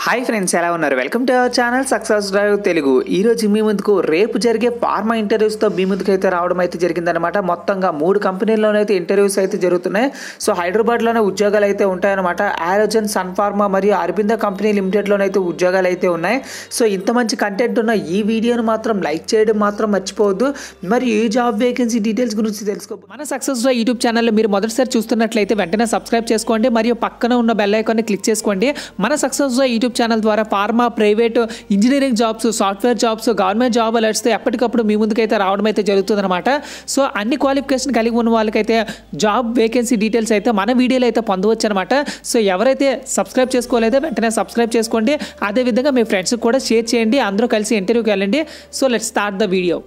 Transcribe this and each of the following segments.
hi friends ఎలా ఉన్నారు welcome to our channel success drive Telugu ఈ రోజు మీ ముందుకు రేపు జరిగే ఫార్మా ఇంటర్వ్యూస్తో మీ ముందుకు అయితే రావడం అయితే జరిగిందనమాట మొత్తంగా మూడు కంపెనీల్లోనైతే ఇంటర్వ్యూస్ అయితే జరుగుతున్నాయి సో హైదరాబాద్లోనే ఉద్యోగాలు అయితే ఉంటాయన్నమాట ఆరోజన్ సన్ ఫార్మా మరియు అరబింద కంపెనీ లిమిటెడ్లోనైతే ఉద్యోగాలు అయితే ఉన్నాయి సో ఇంత మంచి కంటెంట్ ఉన్న ఈ వీడియోను మాత్రం లైక్ చేయడం మాత్రం మర్చిపోవద్దు మరి ఈ జాబ్ వేకెన్సీ డీటెయిల్స్ గురించి తెలుసుకో మన సక్సెస్ డ్రైవ్ యూట్యూబ్ ఛానల్లో మీరు మొదటిసారి చూస్తున్నట్లయితే వెంటనే సబ్స్క్రైబ్ చేసుకోండి మరియు పక్కన ఉన్న బెల్ ఐకాన్ని క్లిక్ చేసుకోండి మన సక్సెస్ డ్రైవ్ యూట్యూబ్ ఛానల్ ద్వారా pharma private engineering jobs software jobs government job alerts ఎప్పటికప్పుడు మీ ముందుకైతే రావడం అయితే జరుగుతుందన్నమాట సో అన్ని క్వాలిఫికేషన్ కలిగి ఉన్న వాళ్ళకైతే జాబ్ వేకెన్సీ డీటెయిల్స్ అయితే మన వీడియోలో అయితే పొందవచ్చు అనమాట సో ఎవరైతే సబ్స్క్రైబ్ చేసుకోలేదో వెంటనే సబ్స్క్రైబ్ చేసుకోండి అదేవిధంగా మీ ఫ్రెండ్స్కి కూడా షేర్ చేయండి అందరూ కలిసి ఇంటర్వ్యూకి వెళ్ళండి so let start the video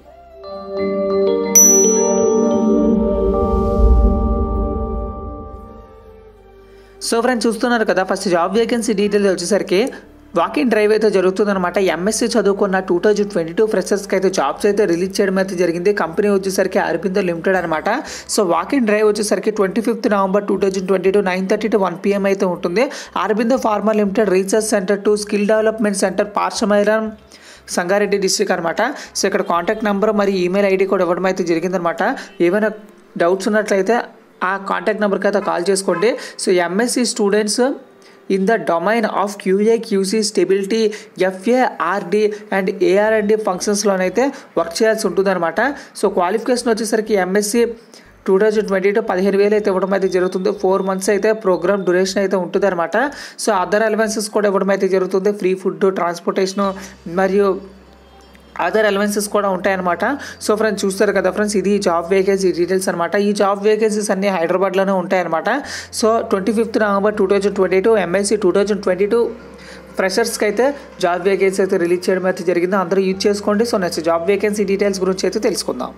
so friends చూస్తున్నారు కదా ఫస్ట్ జాబ్ వేకెన్సీ డీటెయిల్స్ వచ్చేసరికి వాకింగ్ డ్రైవ్ అయితే జరుగుతుందన్నమాట ఎంఎస్సీ చదువుకున్న టూ థౌజండ్ ట్వంటీ టూ ఫ్రెషర్స్కి అయితే జాబ్స్ అయితే రిలీజ్ చేయడం అయితే జరిగింది కంపెనీ వచ్చేసరికి అరబిందో లిమిటెడ్ అనమాట సో వాకింగ్ డ్రైవ్ వచ్చేసరికి twenty fifth November two thousand twenty two nine thirty to one PM అయితే ఉంటుంది Aurobindo pharma limited research centre to skill development centre Pashamylaram Sangareddy district అనమాట సో ఇక్కడ కాంటాక్ట్ నెంబర్ మరియు ఈమెయిల్ ఐడి కూడా ఇవ్వడం అయితే జరిగిందనమాట ఏమైనా డౌట్స్ ఉన్నట్లయితే ఆ కాంటాక్ట్ నెంబర్కి అయితే కాల్ చేసుకోండి so MSc students in the domain of QA QC stability FARD and ARMD ఫంక్షన్స్లోనైతే వర్క్ చేయాల్సి ఉంటుందన్నమాట సో క్వాలిఫికేషన్ వచ్చేసరికి MSc two thousand twenty two పదిహేను వేలు అయితే ఇవ్వడం అయితే జరుగుతుంది ఫోర్ మంత్స్ అయితే ప్రోగ్రామ్ డ్యూరేషన్ అయితే ఉంటుంది అనమాట సో అదర్ అలవెన్సెస్ కూడా ఇవ్వడం అయితే జరుగుతుంది ఫ్రీ ఫుడ్ ట్రాన్స్పోర్టేషను మరియు అదర్ ఎలవెన్సెస్ కూడా ఉంటాయన్నమాట సో ఫ్రెండ్స్ చూస్తారు కదా ఫ్రెండ్స్ ఇది జాబ్ వేకెన్సీ డీటెయిల్స్ అనమాట ఈ జాబ్ వేకెన్సీస్ అన్ని హైదరాబాద్లోనే ఉంటాయన్నమాట so twenty fifth November two thousand twenty two MSc two thousand twenty two ఫ్రెషర్స్కి అయితే జాబ్ వేకెన్సీ అయితే రిలీజ్ చేయడం అయితే జరిగింది అందరూ యూజ్ చేసుకోండి so next job vacancy details గురించి అయితే తెలుసుకుందాం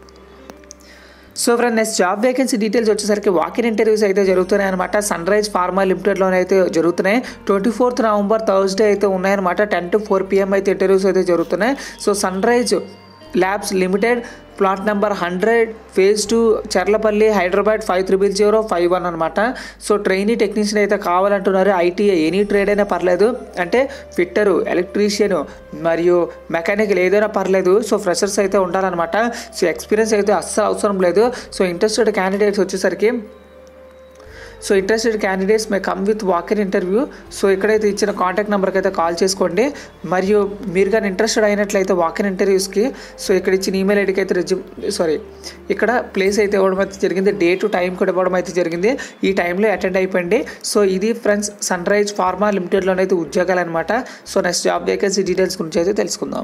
so friend next job vacancy details వచ్చేసరికి వాకిన్ ఇంటర్వ్యూస్ అయితే జరుగుతున్నాయి అనమాట సన్ రైజ్ ఫార్మా లిమిటెడ్లోనే అయితే జరుగుతున్నాయి ట్వంటీ ఫోర్త్ నవంబర్ థర్స్డే అయితే ఉన్నాయన్నమాట టెన్ టు ఫోర్ పిఎం అయితే ఇంటర్వ్యూస్ అయితే జరుగుతున్నాయి so sunrise labs limited plot number hundred phase two Charlapally Hyderabad five triple zero five one అనమాట సో ట్రైనీ టెక్నీషియన్ అయితే కావాలంటున్నారు ఐటీఐ ఎనీ ట్రేడ్ అయినా పర్లేదు అంటే ఫిట్టరు ఎలక్ట్రీషియన్ మరియు మెకానికల్ ఏదైనా పర్లేదు సో ఫ్రెషర్స్ అయితే ఉండాలన్నమాట సో ఎక్స్పీరియన్స్ అయితే అస్సలు అవసరం లేదు సో ఇంట్రెస్టెడ్ క్యాండిడేట్స్ వచ్చేసరికి so interested candidates may come with walker interview so ఇక్కడైతే ఇచ్చిన కాంటాక్ట్ నెంబర్కి అయితే కాల్ చేసుకోండి మరియు మీరు కానీ ఇంట్రెస్టెడ్ అయినట్లయితే వాకర్ ఇంటర్వ్యూస్కి సో ఇక్కడ ఇచ్చిన ఈమెయిల్ ఐడికి అయితే రెజ్యూమ్ సారీ ఇక్కడ ప్లేస్ అయితే ఇవ్వడం అయితే జరిగింది డే టు టైం కూడా ఇవ్వడం అయితే జరిగింది ఈ టైంలో అటెండ్ అయిపోయింది సో ఇది ఫ్రెండ్స్ సన్ రైజ్ ఫార్మా లిమిటెడ్లోనైతే ఉద్యోగాలు అనమాట so next job vacancy details గురించి అయితే తెలుసుకుందాం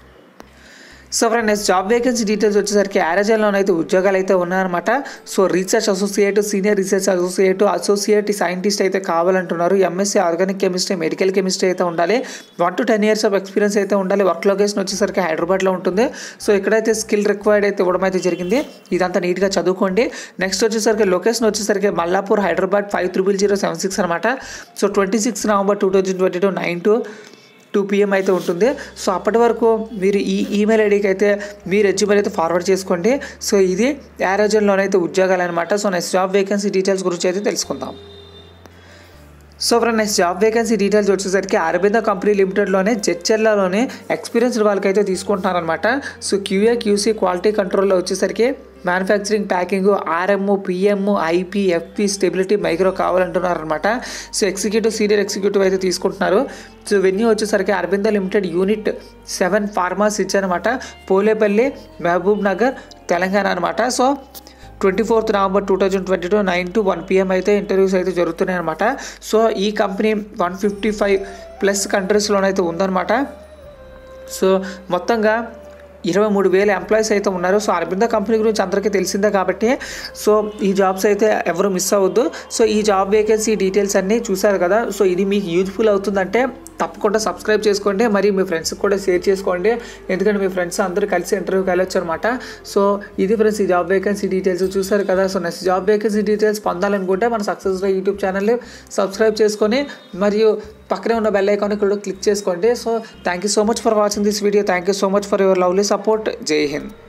so friend next job vacancy details వచ్చేసరికి యారజన్లోనే అయితే ఉద్యోగాలు అయితే ఉన్నాయన్నమాట so research associate senior research associate associate scientist అయితే కావాలంటున్నారు MSc organic chemistry medical chemistry అయితే ఉండాలి one to ten years of experience అయితే ఉండాలి వర్క్ లొకేషన్ వచ్చేసరికి హైదరాబాద్లో ఉంటుంది సో ఇక్కడైతే స్కిల్ రిక్వైర్డ్ అయితే ఇవ్వడం అయితే జరిగింది ఇదంతా నీట్గా చదువుకోండి నెక్స్ట్ వచ్చేసరికి లొకేషన్ వచ్చేసరికి Mallapur Hyderabad five triple zero seven six అనమాట so twenty six November two thousand twenty two nine to two PM అయితే ఉంటుంది సో అప్పటి వరకు మీరు ఈ ఈమెయిల్ ఐడికి అయితే మీ రెజ్యూమెల్ అయితే ఫార్వర్డ్ చేసుకోండి సో ఇది యారోజన్లోనైతే ఉద్యోగాలు అనమాట so next job vacancy details గురించి అయితే తెలుసుకుందాం so friend next job vacancy details వచ్చేసరికి అరబింద కంపెనీ లిమిటెడ్లోనే జడ్చెల్లాలోనే ఎక్స్పీరియన్స్డ్ వాళ్ళకైతే తీసుకుంటున్నారనమాట సో క్యూఏ క్యూసీ క్వాలిటీ కంట్రోల్లో వచ్చేసరికి manufacturing packing RM PM IP FP stability micro కావాలంటున్నారనమాట సో ఎగ్జిక్యూటివ్ సీనియర్ ఎగ్జిక్యూటివ్ అయితే తీసుకుంటున్నారు సో వెన్యూ వచ్చేసరికి Aurobindo limited unit seven pharmas ఇచ్చారనమాట పోలేపల్లి మహబూబ్ నగర్ తెలంగాణ అనమాట so twenty fourth November two thousand twenty two nine to one PM అయితే interviews అయితే జరుగుతున్నాయి అనమాట సో ఈ company one fifty five plus కంట్రీస్లోనైతే ఉందన్నమాట సో మొత్తంగా ఇరవై మూడు వేల ఎంప్లాయీస్ అయితే ఉన్నారు సో అరబింద కంపెనీ గురించి అందరికీ తెలిసిందే కాబట్టి సో ఈ జాబ్స్ అయితే ఎవరు మిస్ అవ్వద్దు సో ఈ జాబ్ వేకెన్సీ డీటెయిల్స్ అన్నీ చూసారు కదా సో ఇది మీకు యూజ్ఫుల్ అవుతుందంటే తప్పకుండా సబ్స్క్రైబ్ చేసుకోండి మరి మీ ఫ్రెండ్స్కి కూడా షేర్ చేసుకోండి ఎందుకంటే మీ ఫ్రెండ్స్ అందరూ కలిసి ఇంటర్వ్యూకి వెళ్ళొచ్చు అనమాట సో ఇది ఫ్రెండ్స్ ఈ జాబ్ వేకెన్సీ డీటెయిల్స్ చూసారు కదా so next job vacancy details పొందాలనుకుంటే మన సక్సెస్ యూట్యూబ్ ఛానల్ని సబ్స్క్రైబ్ చేసుకొని మరియు పక్కనే ఉన్న బెల్ ఐకాన్ కూడా క్లిక్ చేసుకోండి so thank you so much for watching this video thank you so much for your lovely support Jai Hind